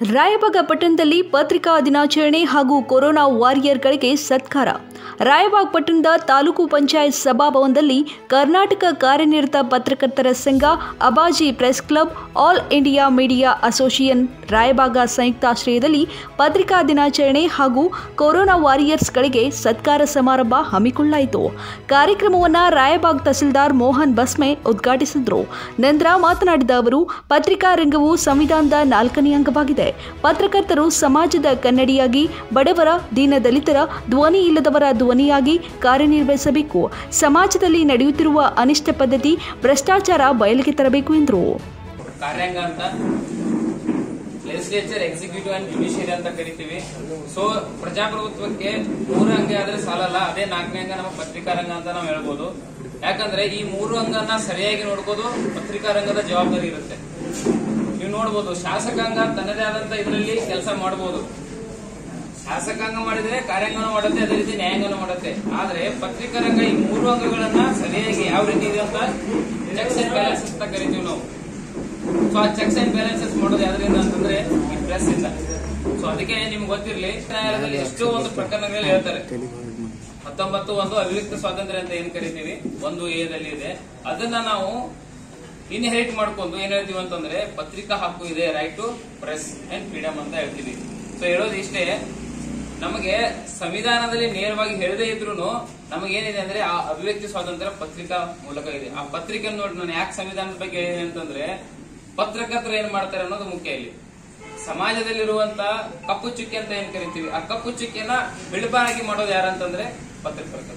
ರಾಯಬಾಗ ಪಟ್ಟಣದಲ್ಲಿ ಪತ್ರಿಕಾ ದಿನಾಚರಣೆ ಹಾಗೂ ಕೊರೋನಾ ವಾರಿಯರ್ಗಳಿಗೆ ಸತ್ಕಾರ ರಾಯಬಾಗ್ ಪಟ್ಟಣದ ತಾಲೂಕು ಪಂಚಾಯತ್ ಸಭಾಭವನದಲ್ಲಿ ಕರ್ನಾಟಕ ಕಾರ್ಯನಿರತ ಪತ್ರಕರ್ತರ ಸಂಘ Abaji press club all India media association Raibag ಸಂಯುಕ್ತಾಶ್ರಯದಲ್ಲಿ ಪತ್ರಿಕಾ ದಿನಾಚರಣೆ ಹಾಗೂ ಕೊರೋನಾ ವಾರಿಯರ್ಸ್ಗಳಿಗೆ ಸತ್ಕಾರ ಸಮಾರಂಭ ಹಮ್ಮಿಕೊಳ್ಳಾಯಿತು ಕಾರ್ಯಕ್ರಮವನ್ನು ರಾಯಬಾಗ್ ತಹಸೀಲ್ದಾರ್ ಮೋಹನ್ ಬಸ್ಮೆ ಉದ್ಘಾಟಿಸಿದರು ನಂತರ ಮಾತನಾಡಿದ ಅವರು ಪತ್ರಿಕಾ ರಂಗವು ಸಂವಿಧಾನದ ನಾಲ್ಕನೇ ಅಂಗವಾಗಿದೆ ಪತ್ರಕರ್ತರು ಸಮಾಜದ ಕನ್ನಡಿಯಾಗಿ ಬಡವರ ದೀನದಲಿತರ ಧ್ವನಿ ಇಲ್ಲದವರ ಧ್ವನಿಯಾಗಿ ಕಾರ್ಯನಿರ್ವಹಿಸಬೇಕು ಸಮಾಜದಲ್ಲಿ ನಡೆಯುತ್ತಿರುವ ಅನಿಷ್ಟ ಪದ್ಧತಿ ಭ್ರಷ್ಟಾಚಾರ ಬಯಲಿಗೆ ತರಬೇಕು ಎಂದರು ಕಾರ್ಯಾಂಗ ಅಂತ ಲೆಜಿಸ್ಲೇಚರ್ ಎಕ್ಸಿಕ್ಯೂಟಿವ್ ಅಂಡ್ ಜುಡಿಷಿಯರಿ ಅಂತ ಕರಿತೀವಿ ಸೊ ಪ್ರಜಾಪ್ರಭುತ್ವಕ್ಕೆ ಮೂರು ಅಂಗ ಆದ್ರೆ ಸಾಲಲ್ಲ ಅದೇ ನಾಲ್ಕನೇ ಅಂಗ ನಮ್ಮ ಪತ್ರಿಕಾ ರಂಗ ಅಂತ ನಾವು ಹೇಳ್ಬೋದು ಯಾಕಂದ್ರೆ ಈ ಮೂರು ಅಂಗನ ಸರಿಯಾಗಿ ನೋಡ್ಕೋದು ಪತ್ರಿಕಾ ರಂಗದ ಜವಾಬ್ದಾರಿ ಇರುತ್ತೆ ನೀವು ನೋಡ್ಬೋದು ಶಾಸಕಾಂಗ ತನ್ನದೇ ಆದಂತ ಇದರಲ್ಲಿ ಕೆಲಸ ಮಾಡಬಹುದು ಶಾಸಕಾಂಗ ಮಾಡಿದ್ರೆ ಕಾರ್ಯಾಂಗನ ಮಾಡುತ್ತೆ ಅದೇ ರೀತಿ ನ್ಯಾಯಾಂಗನ ಮಾಡುತ್ತೆ ಆದ್ರೆ ಪತ್ರಿಕಾ ರಂಗ ಈ ಮೂರು ಅಂಗಗಳನ್ನ ಸರಿಯಾಗಿ ಯಾವ ರೀತಿ ಇದೆ ಅಂತ ಚೆಕ್ಸ್ ಅಂಡ್ ಬ್ಯಾಲೆನ್ಸಸ್ ಅಂತ ಕರಿತೀವಿ ನಾವು ಸೊ ಆ ಚೆಕ್ಸ್ ಅಂಡ್ ಬ್ಯಾಲೆನ್ಸಸ್ ಮಾಡೋದು ಯಾವ್ದ್ರಿಂದ ಅಂತಂದ್ರೆ ಈ ಪ್ರೆಸ್ ಇಂದ ಸೊ ಅದಕ್ಕೆ ನಿಮ್ಗೆ ಗೊತ್ತಿರ್ಲಿ ನ್ಯಾಯಾಲಯದಲ್ಲಿ ಎಷ್ಟೋ ಒಂದು ಪ್ರಕರಣಗಳಲ್ಲಿ ಹೇಳ್ತಾರೆ ಹತ್ತೊಂಬತ್ತು ಒಂದು ಅಭಿವ್ಯಕ್ತಿ ಸ್ವಾತಂತ್ರ್ಯ ಅಂತ ಏನ್ ಕರಿತೀವಿ ಒಂದು ಎದಲ್ಲಿ ಇದೆ ಅದನ್ನ ನಾವು ಇನ್ಹೆರಿಟ್ ಮಾಡ್ಕೊಂಡು ಏನ್ ಹೇಳ್ತೀವಿ ಅಂತಂದ್ರೆ ಪತ್ರಿಕಾ ಹಕ್ಕು ಇದೆ right to press and freedom ಅಂತ ಹೇಳ್ತೀವಿ ಸೊ ಹೇಳೋದು ಇಷ್ಟೇ ನಮಗೆ ಸಂವಿಧಾನದಲ್ಲಿ ನೇರವಾಗಿ ಹೇಳದೇ ಇದ್ರು ನಮಗೇನಿದೆ ಅಂದ್ರೆ ಆ ಅಭಿವ್ಯಕ್ತಿ ಸ್ವಾತಂತ್ರ್ಯ ಪತ್ರಿಕಾ ಮೂಲಕ ಇದೆ ಆ ಪತ್ರಿಕೆ ನೋಡಿ ನಾನು ಯಾಕೆ ಸಂವಿಧಾನದ ಬಗ್ಗೆ ಹೇಳಿದೆ ಅಂತಂದ್ರೆ ಪತ್ರಕರ್ತರು ಏನ್ ಮಾಡ್ತಾರೆ ಅನ್ನೋದು ಮುಖ್ಯ ಇಲ್ಲಿ ಸಮಾಜದಲ್ಲಿರುವಂತ ಕಪ್ಪು ಚುಕ್ಕಿ ಅಂತ ಏನ್ ಕರಿತೀವಿ ಆ ಕಪ್ಪು ಚುಕ್ಕಿಯನ್ನ ಬಿಳುಪಾಗಿ ಮಾಡೋದು ಯಾರಂತಂದ್ರೆ ಪತ್ರಕರ್ತರು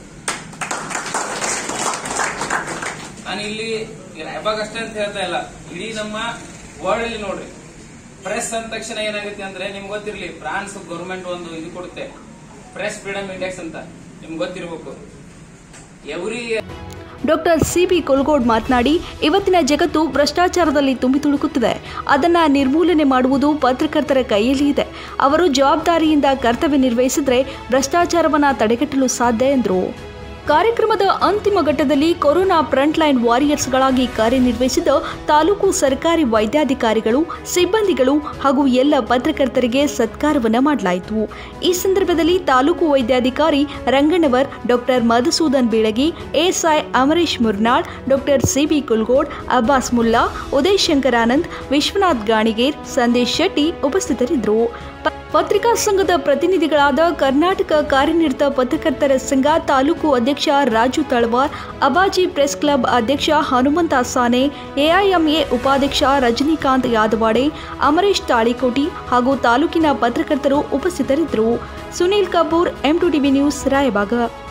ನಾನು ಇಲ್ಲಿ ರಾಯಬಾಗ್ ಅಷ್ಟೇ ಅಂತ ಹೇಳ್ತಾ ಇಲ್ಲ ಇಡೀ ನಮ್ಮ ವರ್ಲ್ಡ್ ಅಲ್ಲಿ ನೋಡ್ರಿ ಪ್ರೆಸ್ ಅಂದ ತಕ್ಷಣ ಏನಾಗುತ್ತೆ ಅಂದ್ರೆ ನಿಮ್ಗೆ ಗೊತ್ತಿರ್ಲಿ ಫ್ರಾನ್ಸ್ ಗೌರ್ಮೆಂಟ್ ಒಂದು ಇದು ಕೊಡುತ್ತೆ ಪ್ರೆಸ್ ಫ್ರೀಡಮ್ ಇಂಡೆಕ್ಸ್ ಅಂತ ನಿಮ್ಗೆ ಗೊತ್ತಿರ್ಬೇಕು every doctor C B Kulgod ಮಾತನಾಡಿ ಇವತ್ತಿನ ಜಗತ್ತು ಭ್ರಷ್ಟಾಚಾರದಲ್ಲಿ ತುಂಬಿ ತುಳುಕುತ್ತಿದೆ ಅದನ್ನು ನಿರ್ಮೂಲನೆ ಮಾಡುವುದು ಪತ್ರಕರ್ತರ ಕೈಯಲ್ಲಿ ಇದೆ ಅವರು ಜವಾಬ್ದಾರಿಯಿಂದ ಕರ್ತವ್ಯ ನಿರ್ವಹಿಸಿದರೆ ಭ್ರಷ್ಟಾಚಾರವನ್ನು ತಡೆಗಟ್ಟಲು ಸಾಧ್ಯ ಎಂದರು ಕಾರ್ಯಕ್ರಮದ ಅಂತಿಮ ಘಟ್ಟದಲ್ಲಿ ಕೊರೋನಾ ಫ್ರಂಟ್ಲೈನ್ ವಾರಿಯರ್ಸ್ಗಳಾಗಿ ಕಾರ್ಯನಿರ್ವಹಿಸಿದ ತಾಲೂಕು ಸರ್ಕಾರಿ ವೈದ್ಯಾಧಿಕಾರಿಗಳು ಸಿಬ್ಬಂದಿಗಳು ಹಾಗೂ ಎಲ್ಲ ಪತ್ರಕರ್ತರಿಗೆ ಸತ್ಕಾರವನ್ನು ಮಾಡಲಾಯಿತು ಈ ಸಂದರ್ಭದಲ್ಲಿ ತಾಲೂಕು ವೈದ್ಯಾಧಿಕಾರಿ Rangannavar doctor Madhusudan Bilagi SI Amaresh Murnal doctor CB Kulgod Abbas Mulla Uday Shankar Anand Vishwanath Ganiger Sandesh Shetty ಉಪಸ್ಥಿತರಿದ್ದರು ಪ- ಪತ್ರಿಕಾ ಸಂಘದ ಪ್ರತಿನಿಧಿಗಳಾದ ಕರ್ನಾಟಕ ಕಾರ್ಯನಿರತ ಪತ್ರಕರ್ತರ ಸಂಘ ತಾಲೂಕು ಅಧ್ಯಕ್ಷ ರಾಜು ತಳವಾರ್ ಅಬಾಜಿ ಪ್ರೆಸ್ ಕ್ಲಬ್ ಅಧ್ಯಕ್ಷ ಹನುಮಂತ ಸಾನೆ ಎಐಎಂಎ ಉಪಾಧ್ಯಕ್ಷ ರಜನಿಕಾಂತ್ ಯಾದವಾಡೆ ಅಮರೇಶ್ ತಾಳಿಕೋಟಿ ಹಾಗೂ ತಾಲೂಕಿನ ಪತ್ರಕರ್ತರು ಉಪಸ್ಥಿತರಿದ್ದರು Sunil Kapoor M two TV news Raybag